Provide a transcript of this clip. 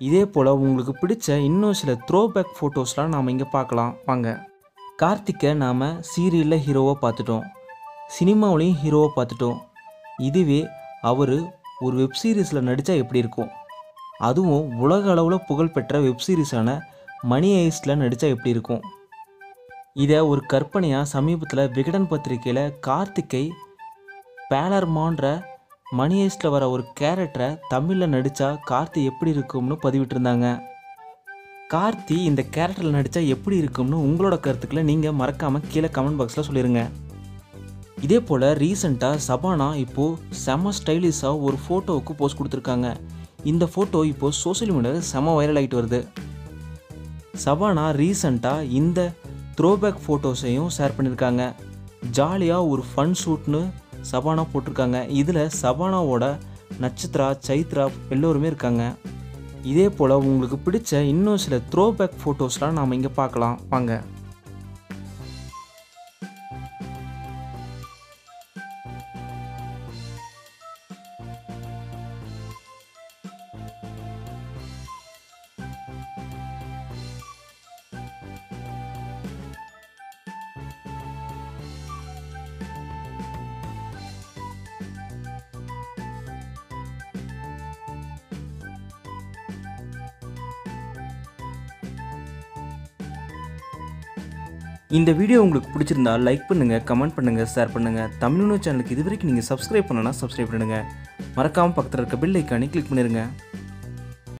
இதே போல் உங்களுக்கு பிடிச்ச இன்னும் சில த்ரோ பேக் ஃபோட்டோஸ்லாம் நாம் இங்கே பார்க்கலாம் வாங்க கார்த்திக்கை நாம் சீரியலில் ஹீரோவாக பார்த்துட்டோம் சினிமாவிலையும் ஹீரோவாக பார்த்துட்டோம் இதுவே அவர் ஒரு வெப் சீரிஸில் நடித்தா எப்படி இருக்கும் அதுவும் உலக அளவில் புகழ்பெற்ற வெப் சீரிஸான மணி ஐஸ்டில் நடித்தா எப்படி இருக்கும் இதை ஒரு கற்பனையாக சமீபத்தில் விகடன் பத்திரிக்கையில் கார்த்திகை பேலர்மான்ற மணி ஐஸ்டில் வர ஒரு கேரக்டரை தமிழில் நடித்தா கார்த்தி எப்படி இருக்கும்னு பதிவிட்டிருந்தாங்க கார்த்தி இந்த கேரக்டரில் நடித்தா எப்படி இருக்கும்னு உங்களோட கருத்துக்களை நீங்கள் மறக்காமல் கீழே கமெண்ட் பாக்ஸில் சொல்லிடுங்க இதே போல் ரீசெண்டாக சபானா இப்போது செம ஸ்டைலிஷாக ஒரு ஃபோட்டோவுக்கு போஸ்ட் கொடுத்துருக்காங்க இந்த ஃபோட்டோ இப்போது சோஷியல் மீடியாவில் செம வைரல் ஆகிட்டு வருது சபானா ரீசண்டாக இந்த த்ரோபேக் ஃபோட்டோஸையும் ஷேர் பண்ணியிருக்காங்க ஜாலியாக ஒரு ஃபன் ஷூட்னு சபானா போட்டிருக்காங்க இதில் சபானாவோட நட்சத்திரா சைத்ரா எல்லோருமே இருக்காங்க இதே போல் உங்களுக்கு பிடிச்ச இன்னும் சில த்ரோபேக் ஃபோட்டோஸ்லாம் நாம் இங்கே பார்க்கலாம் வாங்க இந்த வீடியோ உங்களுக்கு பிடிச்சிருந்தா லைக் பண்ணுங்கள் கமெண்ட் பண்ணுங்கள் ஷேர் பண்ணுங்கள் தமிழ்னு சேனலுக்கு இது வரைக்கும் நீங்கள் சப்ஸ்கிரைப் பண்ணலன்னா சப்ஸ்கிரைப் பண்ணுங்கள் மறக்காமல் பக்கத்தில் இருக்க பெல் ஐக்கானே கிளிக் பண்ணிடுங்க